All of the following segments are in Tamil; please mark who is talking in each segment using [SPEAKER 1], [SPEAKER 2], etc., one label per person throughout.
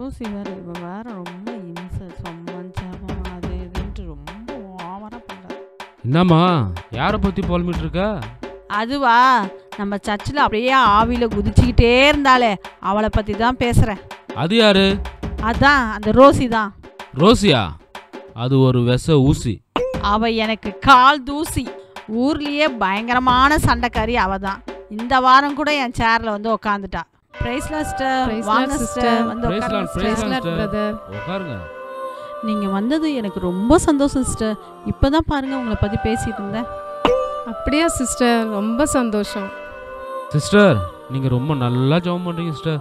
[SPEAKER 1] ரோசி வேற இவ வேற ரொம்ப இம்சை சொம்மன் சாபம் அது இதுன்ட்டு ரொம்ப ஓவரா பண்றா
[SPEAKER 2] என்னம்மா யாரை பற்றி புலம்பிட்டு இருக்க
[SPEAKER 1] அதுவா நம்ம சர்ச்சில் அப்படியே ஆவியில குதிச்சுக்கிட்டே இருந்தாளே அவளை பத்தி தான் பேசுறேன்
[SPEAKER 2] அது யாரு
[SPEAKER 1] அதான் அந்த ரோசி தான்
[SPEAKER 2] ரோசியா அது ஒரு விச ஊசி
[SPEAKER 1] அவ எனக்கு கால் தூசி ஊர்லயே பயங்கரமான சண்டைக்காரி அவ தான் இந்த வாரம் கூட என் சேர்ல வந்து உக்காந்துட்டா பிரைஸ்லா சிஸ்டர்
[SPEAKER 3] Praise
[SPEAKER 1] வாங்க
[SPEAKER 3] Lord,
[SPEAKER 1] சிஸ்டர்
[SPEAKER 3] sister.
[SPEAKER 1] வந்து
[SPEAKER 2] Praise
[SPEAKER 1] உட்காருங்க
[SPEAKER 2] Lord,
[SPEAKER 1] sister.
[SPEAKER 2] praise
[SPEAKER 3] Praise
[SPEAKER 2] Lord,
[SPEAKER 3] Lord, brother.
[SPEAKER 2] உட்காருங்க
[SPEAKER 1] நீங்க வந்தது எனக்கு ரொம்ப சந்தோஷம் சிஸ்டர் இப்பதான் பாருங்க உங்களை பத்தி பேசிட்டு இருந்தேன்
[SPEAKER 3] அப்படியா சிஸ்டர் ரொம்ப சந்தோஷம்
[SPEAKER 2] சிஸ்டர் நீங்கள் ரொம்ப நல்லா ஜெபம் பண்ணுறீங்க சிஸ்டர்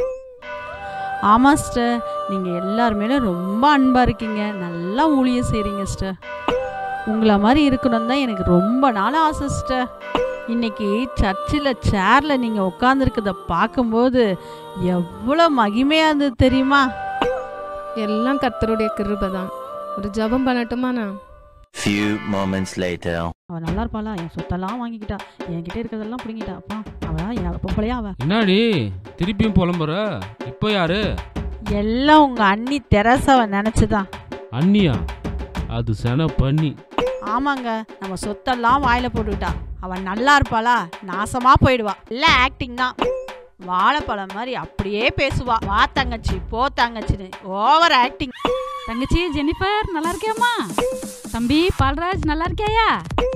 [SPEAKER 1] ஆமா சிஸ்டர் நீங்க எல்லாருமே ரொம்ப அன்பா இருக்கீங்க நல்லா ஊழியம் செய்றீங்க சிஸ்டர் உங்களை மாதிரி இருக்கணும் தான் எனக்கு ரொம்ப நாள் ஆசை சிஸ்டர் இன்னைக்கு சர்ச்சில் சேரில் நீங்கள் உட்காந்துருக்கத பார்க்கும்போது எவ்வளோ மகிமையாக இருந்தது தெரியுமா
[SPEAKER 3] எல்லாம் கர்த்தருடைய கிருபை தான் ஒரு ஜெபம் பண்ணட்டுமா நான்
[SPEAKER 4] Few moments later.
[SPEAKER 1] அவள் நல்லா இருப்பாளா என் சொத்தெல்லாம் வாங்கிக்கிட்டா என்கிட்ட இருக்கிறதெல்லாம் பிடிங்கிட்டா அப்பா அவளா என் பொம்பளையா அவ
[SPEAKER 2] என்னாடி திருப்பியும் புலம்புற இப்போ யாரு
[SPEAKER 1] எல்லாம் உங்கள் அண்ணி தெரசாவை நினச்சிதான்
[SPEAKER 2] அண்ணியா அது சென பண்ணி
[SPEAKER 1] ஆமாங்க நம்ம சொத்தெல்லாம் வாயில போட்டுக்கிட்டா அவன் நல்லா இருப்பாளா நாசமா போயிடுவா எல்லாம் ஆக்டிங் தான் வாழைப்பழம் மாதிரி அப்படியே பேசுவா வா தங்கச்சி போ தங்கச்சின்னு ஓவர் ஆக்டிங்
[SPEAKER 5] தங்கச்சி ஜெனிஃபர் நல்லா இருக்கியாம்மா தம்பி பால்ராஜ் நல்லா இருக்கியாயா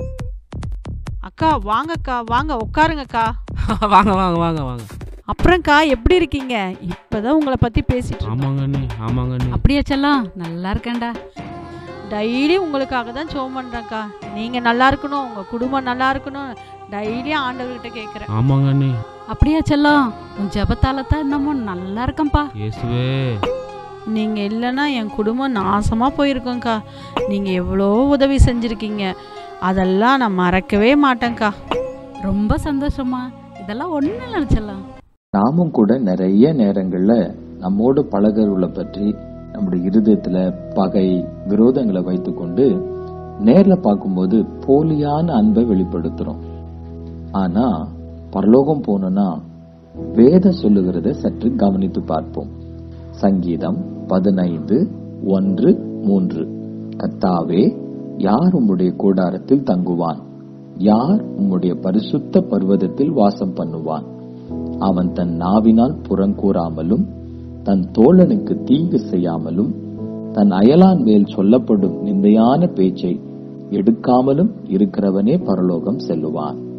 [SPEAKER 1] அக்கா வாங்கக்கா வாங்க உட்காருங்கக்கா
[SPEAKER 2] வாங்க வாங்க வாங்க வாங்க
[SPEAKER 1] அப்புறம்க்கா எப்படி இருக்கீங்க இப்பதான் உங்களை பத்தி பேசிட்டு இருக்கோம்
[SPEAKER 2] ஆமாங்க அண்ணி ஆமாங்க அண்ணி
[SPEAKER 5] அப்படியா செல்லம் நல்லா இருக்கேன்டா
[SPEAKER 1] டெய்லி உங்களுக்காக தான் ஜோம் பண்றேன்க்கா நீங்க நல்லா இருக்கணும் உங்க குடும்பம் நல்லா இருக்கணும் டெய்லி ஆண்டவர்கிட்ட கேட்குறேன்
[SPEAKER 2] ஆமாங்க அண்ணி
[SPEAKER 5] அப்படியா செல்லம் உன் ஜபத்தால தான் என்னமோ நல்லா இருக்கேன்ப்பா
[SPEAKER 2] இயேசுவே
[SPEAKER 1] நீங்க இல்லைன்னா என் குடும்பம் நாசமா போயிருக்கோங்க்கா நீங்க எவ்வளோ உதவி செஞ்சிருக்கீங்க அதெல்லாம் நான் மறக்கவே மாட்டேங்க்கா
[SPEAKER 5] ரொம்ப சந்தோஷமா இதெல்லாம் ஒன்றும் இல்லை செல்லம்
[SPEAKER 6] நாமும் கூட நிறைய நேரங்கள்ல நம்மோடு பழகிறவளை பற்றி நம்முடைய இருதயத்துல பகை விரோதங்களை வைத்துக்கொண்டு நேர்ல பார்க்கும்போது போலியான அன்பை வெளிப்படுத்துறோம் ஆனா பரலோகம் போனோம்னா வேத சொல்லுகிறத சற்று கவனித்து பார்ப்போம் சங்கீதம் பதினைந்து ஒன்று மூன்று கத்தாவே யார் உம்முடைய கூடாரத்தில் தங்குவான் யார் உம்முடைய பரிசுத்த பர்வதத்தில் வாசம் பண்ணுவான் அவன் தன் நாவினால் புறங்கூறாமலும் தன் தோழனுக்கு தீங்கு செய்யாமலும் தன் அயலான் மேல் சொல்லப்படும் நிந்தையான பேச்சை எடுக்காமலும் இருக்கிறவனே பரலோகம் செல்லுவான்